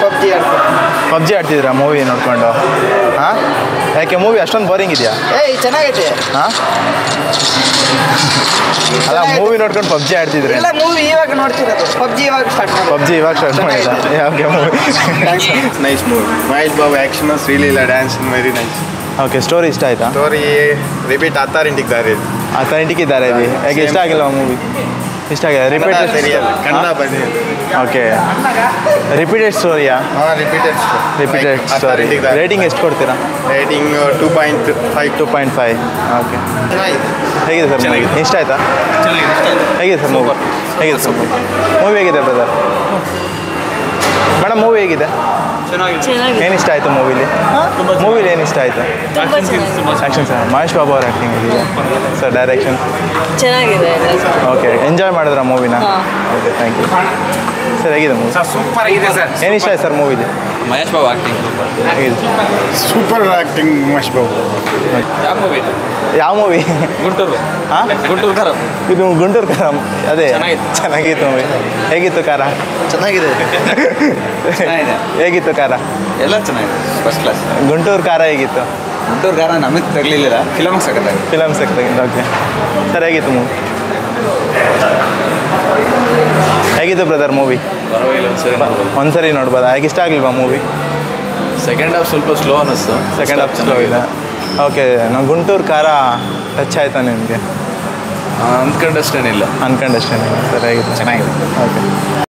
PUBG ಆಡ್ತೀನಿ PUBG ಆಡ್ತಿದ್ದೀರಾ movie ನೋಡ್ಕೊಂಡು ಹಾಂ ಯಾಕೆ ಮೂವಿ ಅಷ್ಟೊಂದು ಬೋರಿಂಗ್ ಇದೆಯಾ ಏಯ್ ಚೆನ್ನಾಗೈತೆ ಹಾಂ ಅಲ್ಲ ಮೂವಿ ನೋಡ್ಕೊಂಡು ಪಬ್ಜಿ ಆಡ್ತಿದ್ರಿ ಇಲ್ಲ ಮೂವಿ ಇವಾಗ ನೋಡ್ತಿರೋದು ಪಬ್ಜಿ ಇವಾಗ ಸ್ಟಾರ್ಟ್ ಮಾಡಿ ಪಬ್ಜಿ ಇವಾಗ ಸ್ಟಾರ್ಟ್ ಮಾಡಿದ ಯಾಕೆ movie nice movie Mahesh Babu action Sreeleela dance very nice okay story ಇಷ್ಟ ಆಯ್ತಾ ಸ್ಟೋರಿ ರಿಪೀಟ್ ಹತ್ತಾರಿಂಟಿಗೆ ದಾರಿ ಆ ಥರ್ಟಿಗೆ ಇದ್ದಾರೆ ಇದು ಯಾಕೆ ಇಷ್ಟ ಆಗಿಲ್ಲ ಮೂವಿ ಇಷ್ಟ ಆಗಿದೆ ಕನ್ನಡ ರಿಪೀಟೆಡ್ serial, ಕನ್ನಡ ಬಂದಿ ಓಕೆ ರಿಪೀಟೆಡ್ ಸ್ಟೋರಿಯಾ ಹಾಂ ರಿಪೀಟೆಡ್ ರಿಪೀಟೆಡ್ ಸ್ಟೋರಿ ರೇಟಿಂಗ್ ಎಷ್ಟು ಕೊಡ್ತೀರಾ rating two point five two point five okay ಚೆನ್ನಾಗಿದೆ ಹೇಗಿದೆ ಸರ್ ಮೂವಿ ಇಷ್ಟ ಆಯ್ತಾ ಹೇಗಿದೆ ಸರ್ ಮೂವಿ ಹೇಗಿದೆ ಸರ್ ಮೂವಿ ಹೇಗಿದೆ ಬ್ರದರ್ ಮೇಡಮ್ ಮೂವಿ ಹೇಗಿದೆ ಚೆನ್ನಾಗಿದೆ ಏನು ಇಷ್ಟ ಆಯಿತು ಮೂವಿಲಿ ಮೂವಿಲಿ ಏನು ಇಷ್ಟ ಆಯಿತು ತುಂಬ ಚೆನ್ನಾಗಿದೆ ಆ್ಯಕ್ಷನ್ ಸರ್ ಮಹೇಶ್ ಬಾಬು ಅವ್ರ ಆ್ಯಕ್ಟಿಂಗ್ ಇದೆ ಸರ್ ಡೈರೆಕ್ಷನ್ ಚೆನ್ನಾಗಿದೆ ಎಲ್ಲ. ಓಕೆ ಎಂಜಾಯ್ ಮಾಡಿದ್ರ ಮೂವಿನ ಹಾ. ಓಕೆ ಥ್ಯಾಂಕ್ ಯು ಸರ್ ಹೇಗಿದೆ ಮೂವಿ ಸೂಪರ್ ಆಗಿದೆ ಸರ್ ಏನು ಇಷ್ಟ ಆಯ್ತು ಸರ್ ಮೂವಿಲಿ ಮಹೇಶ್ ಬಾಬು ಆಕ್ಟಿಂಗ್ ಹೇಗಿದೆ ಸೂಪರ್ ಆ್ಯಕ್ಟಿಂಗ್ ಮಹೇಶ್ ಬಾಬು ಯಾವ ಮೂವಿ ಯಾವ ಮೂವಿ ಗುಂಟೂರು ಹಾಂ ಗುಂಟೂರು ಖರಾಬ್ ಇದು ಗುಂಟೂರು ಖಾರ ಅದೇ ಚೆನ್ನಾಗಿತ್ತು. ಚೆನ್ನಾಗಿತ್ತು ಮೂವಿ ಹೇಗಿತ್ತು ಖಾರ ಚೆನ್ನಾಗಿದೆ ಚೆನ್ನಾಗಿದೆ ಹೇಗಿತ್ತು ಖಾರ ಎಲ್ಲ ಚೆನ್ನಾಗಿದೆ ಫಸ್ಟ್ ಕ್ಲಾಸ್ ಗುಂಟೂರು ಖಾರ ಹೇಗಿತ್ತು ಗುಂಟೂರು ಖಾರ ನಮಗೆ ತಗಲಿಲ್ಲ ಫಿಲಮ್ ಸಕತ್ತಾಗಿದೆ ಫಿಲಮ್ ಸಕ್ತಾಗಿಂದ ಓಕೆ ಸರ್ ಹೇಗಿತ್ತು ಮೂವಿ ಹೇಗಿತ್ತು ಬ್ರದರ್ ಮೂವಿ ಪರವಾಗಿಲ್ಲ ಒಂದ್ಸರಿ ಒಂದ್ಸರಿ ನೋಡ್ಬೋದಾ ಹೇಗೆ ಇಷ್ಟ ಆಗಲಿಲ್ವಾ ಮೂವಿ ಸೆಕೆಂಡ್ ಹಾಫ್ ಸ್ವಲ್ಪ ಸ್ಲೋ ಅನ್ನಿಸ್ತು ಸೆಕೆಂಡ್ ಹಾಫ್ ಸ್ಲೋ ಇದೆ ಓಕೆ ನಾವು ಗುಂಟೂರು ಖಾರ ಟಚ್ ಆಯ್ತಾ ನಿಮಗೆ ಅಂದ್ಕೊಂಡಷ್ಟೇನಿಲ್ಲ ಅನ್ಕೊಂಡಷ್ಟೇ ಸರ್ ಹೇಗಿತ್ತು ಚೆನ್ನಾಗಿದೆ ಓಕೆ